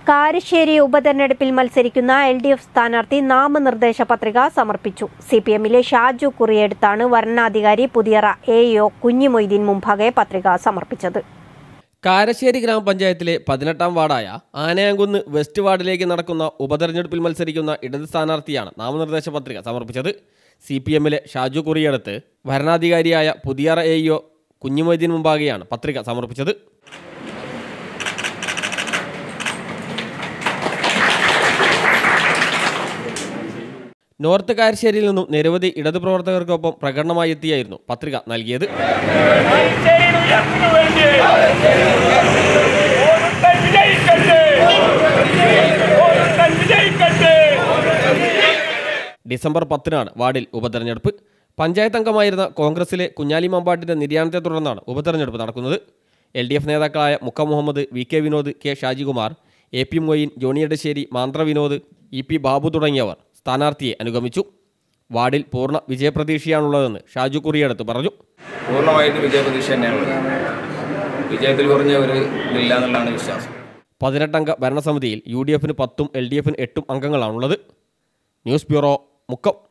കാരശ്ശേരി ഉപതെരഞ്ഞെടുപ്പിൽ മത്സരിക്കുന്ന L D F സ്ഥാനാർത്ഥി നാമനിർദ്ദേശ പത്രിക സമർപ്പിച്ചു സി പി എമ്മിലെ ഷാജു കുറിയെടുത്താണ് വരണാധികാരി പുതിയറ എ ഒ കുഞ്ഞിമൊയ്തീൻ മുമ്പാകെ പത്രിക സമർപ്പിച്ചത് കാരശ്ശേരി ഗ്രാമപഞ്ചായത്തിലെ പതിനെട്ടാം വാർഡായ ആനയാങ്കുന്ന് വെസ്റ്റ് വാർഡിലേക്ക് നടക്കുന്ന ഉപതെരഞ്ഞെടുപ്പിൽ മത്സരിക്കുന്ന ഇടത് സ്ഥാനാർത്ഥിയാണ് നാമനിർദ്ദേശ പത്രിക സമർപ്പിച്ചത് സി പി എമ്മിലെ ഷാജു കുറിയടുത്ത് ഭരണാധികാരിയായ പുതിയറ എ ഒ കുഞ്ഞിമൊയ്തീൻ മുമ്പാകെയാണ് പത്രിക സമർപ്പിച്ചത് നോർത്ത് കാരശ്ശേരിയിൽ നിന്നും നിരവധി ഇടതു പ്രവർത്തകർക്കൊപ്പം പ്രകടനമായി എത്തിയായിരുന്നു പത്രിക നൽകിയത് കാഴ്ചയിൽ ഉയർന്നു വേണ്ടി ഓരോരുത്തൻ വിജയിക്കട്ടെ ഓരോരുത്തൻ വിജയിക്കട്ടെ ഡിസംബർ പത്തിനാണ് വാർഡിൽ ഉപതെരഞ്ഞെടുപ്പ് പഞ്ചായത്ത് അംഗമായിരുന്ന കോൺഗ്രസിലെ കുഞ്ഞാലി മമ്പാട്ടിന്റെ നിര്യാണത്തെ തുടർന്നാണ് ഉപതെരഞ്ഞെടുപ്പ് നടക്കുന്നത് എൽ ഡി എഫ് നേതാക്കളായ Mukka Muhammad V K Vinod K Shajikumar A P Moin Johny Edasseri Manthra Vinod E P Babu തുടങ്ങിയവർ സ്ഥാനാർത്ഥിയെ അനുഗമിച്ചു വാർഡിൽ പൂർണ്ണ വിജയപ്രതീക്ഷയാണുള്ളതെന്ന് ഷാജു കുറിയടുത്ത് പറഞ്ഞു പൂർണ്ണമായിട്ട് വിജയപ്രതീക്ഷ തന്നെയാണ് വിജയത്തിൽ കുറഞ്ഞ ഒരു ഇതില്ല എന്നുള്ളതാണ് വിശ്വാസം പതിനെട്ടംഗ ഭരണസമിതിയിൽ യു ഡി എഫിന് പത്തും എൽ ഡി എഫിന് എട്ടും അംഗങ്ങളാണുള്ളത് ന്യൂസ് ബ്യൂറോ മുക്കം